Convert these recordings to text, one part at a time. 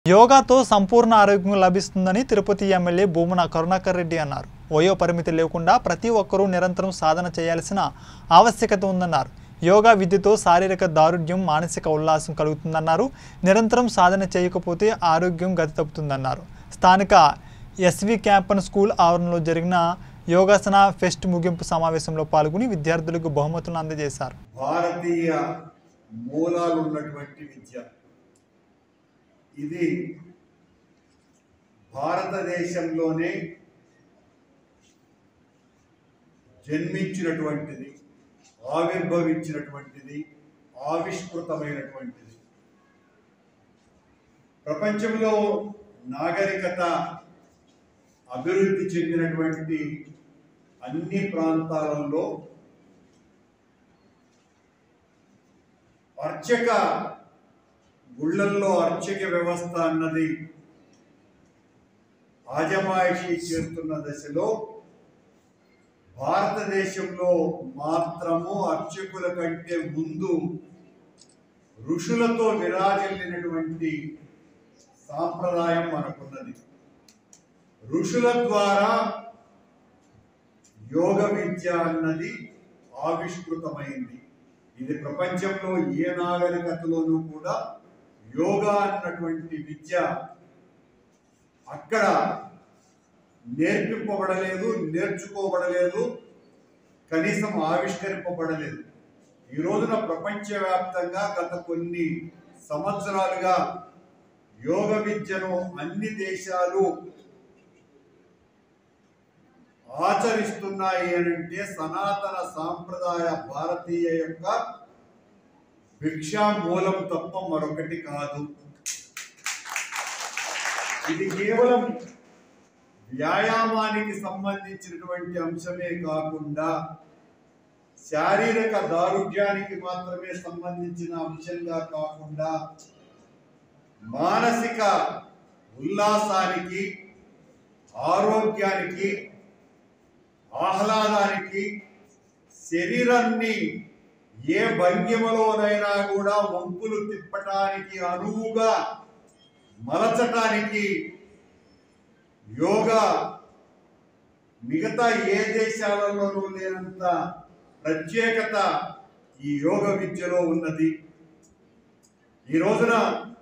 యోగాతో సంపూర్ణ ఆరోగ్యం లభిస్తుందని తిరుపతి ఎమ్మెల్యే భూమన కరుణాకర్ రెడ్డి అన్నారు వయో పరిమితి లేకుండా ప్రతి ఒక్కరూ నిరంతరం సాధన చేయాల్సిన ఆవశ్యకత ఉందన్నారు యోగా విద్యతో శారీరక దారుఢ్యం మానసిక ఉల్లాసం కలుగుతుందన్నారు నిరంతరం సాధన చేయకపోతే ఆరోగ్యం గతి తప్పుతుందన్నారు స్థానిక ఎస్వి క్యాంపన్ స్కూల్ ఆవరణలో జరిగిన యోగాసన ఫెస్ట్ ముగింపు సమావేశంలో పాల్గొని విద్యార్థులకు బహుమతులను అందజేశారు భారతీయ మూలాలు ఉన్నటువంటి విద్య ఇది భారతదేశంలోనే జన్మించినటువంటిది ఆవిర్భవించినటువంటిది ఆవిష్కృతమైనటువంటిది ప్రపంచంలో నాగరికత అభివృద్ధి చెందినటువంటి అన్ని ప్రాంతాలలో అర్చక గుళ్ళల్లో అర్చక వ్యవస్థ అన్నది ఆజమాయిషీ చేస్తున్న దశలో భారతదేశంలో మాత్రము అర్చకుల కంటే ముందు ఋషులతో విరాజిల్లినటువంటి సాంప్రదాయం మనకున్నది ఋషుల ద్వారా యోగ విద్య అన్నది ఆవిష్కృతమైంది ఇది ప్రపంచంలో ఏ నాగరికతలోనూ కూడా యోగా అన్నటువంటి విద్య అక్కడ నేర్పింపబడలేదు నేర్చుకోబడలేదు కనీసం ఆవిష్కరింపబడలేదు ఈ రోజున ప్రపంచవ్యాప్తంగా గత కొన్ని సంవత్సరాలుగా యోగ విద్యను అన్ని దేశాలు ఆచరిస్తున్నాయి అని అంటే సనాతన సాంప్రదాయ భారతీయ యొక్క భిక్షా మూలం తప్ప మరొకటి కాదు ఇది కేవలం వ్యాయామానికి సంబంధించినటువంటి అంశమే కాకుండా శారీరక దారుఢ్యానికి మాత్రమే సంబంధించిన అంశంగా కాకుండా మానసిక ఉల్లాసానికి ఆరోగ్యానికి ఆహ్లాదానికి శరీరాన్ని ఏ భంగిమలోనైనా కూడా వంపులు తిప్పటానికి అనువుగా మలచటానికి యోగా మిగతా ఏ దేశాలలోనూ లేనంత ప్రత్యేకత ఈ యోగ విద్యలో ఉన్నది ఈ రోజున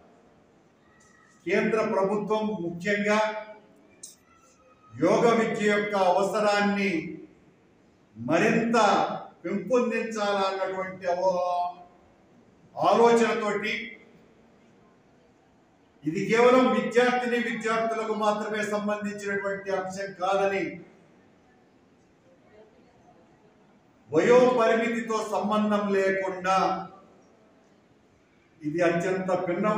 కేంద్ర ప్రభుత్వం ముఖ్యంగా యోగ విద్య యొక్క అవసరాన్ని మరింత పెంపొందించాలన్నటువంటి అవ- ఆలోచనతోటి ఇది కేవలం విద్యార్థిని విద్యార్థులకు మాత్రమే సంబంధించినటువంటి అంశం కాదని వయో పరిమితితో సంబంధం లేకుండా ఇది అత్యంత భిన్న